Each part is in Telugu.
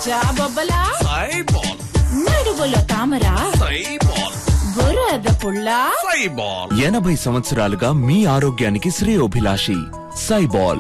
జాబొబ్బలా సైబాల్ నడుగులో తామర సైబాల్ బురద పుల్ల సైబాల్ ఎనభై సంవత్సరాలుగా మీ ఆరోగ్యానికి శ్రేయోభిలాషి సైబాల్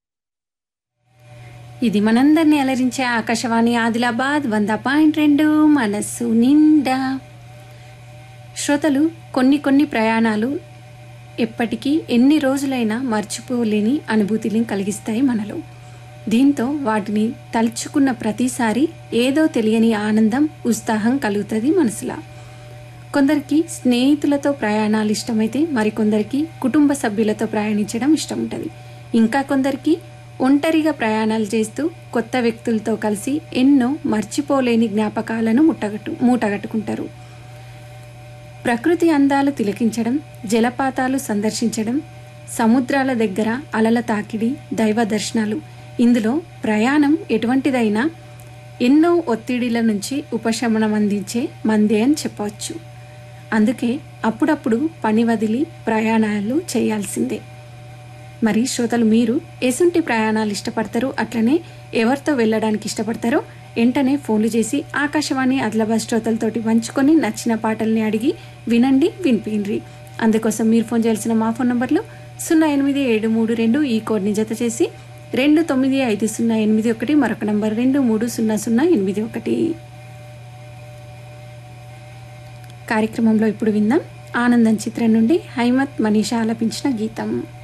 ఇది మనందరినీ అలరించే ఆకాశవాణి ఆదిలాబాద్ వంద పాయింట్ రెండు మనస్సు నిండా శ్రోతలు కొన్ని కొన్ని ప్రయాణాలు ఎప్పటికీ ఎన్ని రోజులైనా మర్చిపోలేని అనుభూతిని కలిగిస్తాయి మనలో దీంతో వాటిని తలుచుకున్న ప్రతిసారి ఏదో తెలియని ఆనందం ఉత్సాహం కలుగుతుంది మనసులా కొందరికి స్నేహితులతో ప్రయాణాలు ఇష్టమైతే మరికొందరికి కుటుంబ సభ్యులతో ప్రయాణించడం ఇష్టం ఉంటుంది ఇంకా కొందరికి ఒంటరిగా ప్రయాణాలు చేస్తూ కొత్త వ్యక్తులతో కలిసి ఎన్నో మర్చిపోలేని జ్ఞాపకాలను ముట్టగట్టు మూటగట్టుకుంటారు ప్రకృతి అందాలు తిలకించడం జలపాతాలు సందర్శించడం సముద్రాల దగ్గర అలల తాకిడి దైవ దర్శనాలు ఇందులో ప్రయాణం ఎటువంటిదైనా ఎన్నో ఒత్తిడిల నుంచి ఉపశమనం అందించే మందే అని చెప్పవచ్చు అందుకే అప్పుడప్పుడు పని వదిలి ప్రయాణాలు చేయాల్సిందే మరి శ్రోతలు మీరు ఎసుంటి ప్రయాణాలు ఇష్టపడతారు అట్లనే ఎవరితో వెళ్ళడానికి ఇష్టపడతారో వెంటనే ఫోన్లు చేసి ఆకాశవాణి ఆదిలాబాద్ శ్రోతలతోటి పంచుకొని నచ్చిన పాటల్ని అడిగి వినండి వినిపిండ్రి అందుకోసం మీరు ఫోన్ చేయాల్సిన మా ఫోన్ నంబర్లు సున్నా ఎనిమిది ఏడు మూడు రెండు ఈ కోడ్ని జత చేసి రెండు తొమ్మిది ఐదు సున్నా ఎనిమిది ఒకటి మరొక నంబర్ రెండు మూడు సున్నా సున్నా ఎనిమిది ఒకటి కార్యక్రమంలో ఇప్పుడు విందాం ఆనందం చిత్రం నుండి హైమత్ మనీషా ఆలపించిన గీతం